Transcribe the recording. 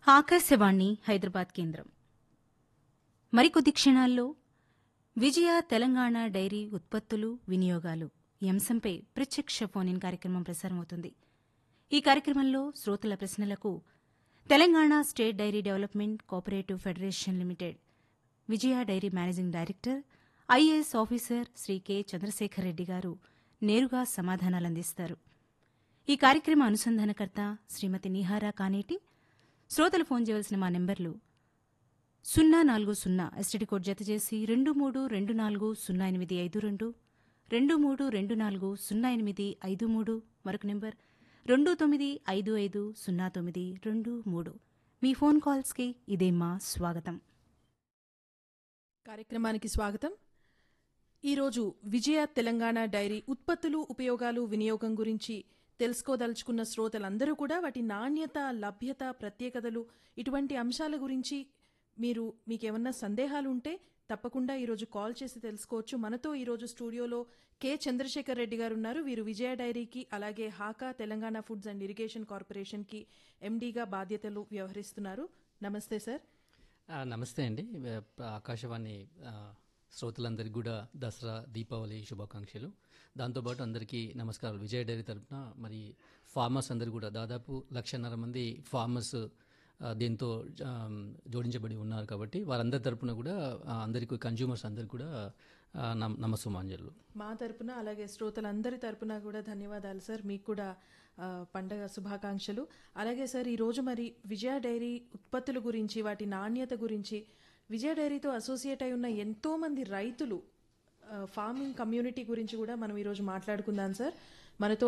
ఆకాశవాణి హైదరాబాద్ కేంద్రం మరికొద్ది క్షణాల్లో విజయ తెలంగాణ డైరీ ఉత్పత్తులు వినియోగాలు ఈ అంశంపై ప్రత్యక్ష ఫోన్ ఇన్ కార్యక్రమం ప్రసారమవుతుంది ఈ కార్యక్రమంలో శ్రోతల ప్రశ్నలకు Telangana state dairy development cooperative federation limited Vijaya dairy managing director IAS officer Shri K Chandrashekar Reddy గారు నేరుగా సమాధానాలందిస్తారు ఈ కార్యక్రమ అనుసంధానకర్త శ్రీమతి నిహారా కానేటి శ్రోతలు ఫోన్ చేయవలసిన మా నెంబర్లు సున్నా నాలుగు సున్నా ఎస్టీడీ కోడ్ జత చేసి రెండు మూడు రెండు నాలుగు సున్నా ఎనిమిది ఐదు రెండు రెండు మూడు రెండు నాలుగు సున్నా ఎనిమిది ఐదు మూడు మరొక నెంబర్ రెండు తొమ్మిది ఐదు ఐదు సున్నా తొమ్మిది రెండు మూడు మీ ఫోన్ కాల్స్కి ఇదే మా స్వాగతం కార్యక్రమానికి స్వాగతం ఈరోజు విజయ తెలంగాణ డైరీ ఉత్పత్తులు ఉపయోగాలు వినియోగం గురించి తెలుసుకోదలుచుకున్న శ్రోతలందరూ కూడా వాటి నాణ్యత లభ్యత ప్రత్యేకతలు ఇటువంటి అంశాల గురించి మీరు మీకేమన్నా సందేహాలు ఉంటే తప్పకుండా ఈరోజు కాల్ చేసి తెలుసుకోవచ్చు మనతో ఈరోజు స్టూడియోలో కె చంద్రశేఖర్ రెడ్డి గారు ఉన్నారు వీరు విజయ డైరీకి అలాగే HACA Telangana foods and irrigation కార్పొరేషన్కి ఎండీగా బాధ్యతలు వ్యవహరిస్తున్నారు నమస్తే సార్ ఆ, నమస్తే అండి వే- ఆకాశవాణి ఆ, శ్రోతలందరికీ కూడా దసరా దీపావళి శుభాకాంక్షలు దాంతోపాటు అందరికీ నమస్కారాలు విజయ డైరీ తరపున మరి ఫార్మర్స్ అందరు కూడా దాదాపు లక్షన్నర మంది ఫార్మర్స్ ఆ, దీంతో ఆ, జోడించబడి ఉన్నారు కాబట్టి వారందరి తరపున కూడా ఆ, అందరికీ కన్జ్యూమర్స్ అందరికీ కూడా ఆ, నమ నమస్సుమాంజలు మా తరపున అలాగే శ్రోతలందరి తరపున కూడా ధన్యవాదాలు సార్ మీకు కూడా ఆ, పండగ శుభాకాంక్షలు అలాగే సార్ ఈరోజు మరి విజయ డైరీ ఉత్పత్తుల గురించి వాటి నాణ్యత గురించి విజయ డైరీతో అసోసియేట్ అయి ఉన్న ఎంతో మంది రైతులు ఆ, ఫార్మింగ్ కమ్యూనిటీ గురించి కూడా మనం ఈరోజు మాట్లాడుకుందాం సార్ మనతో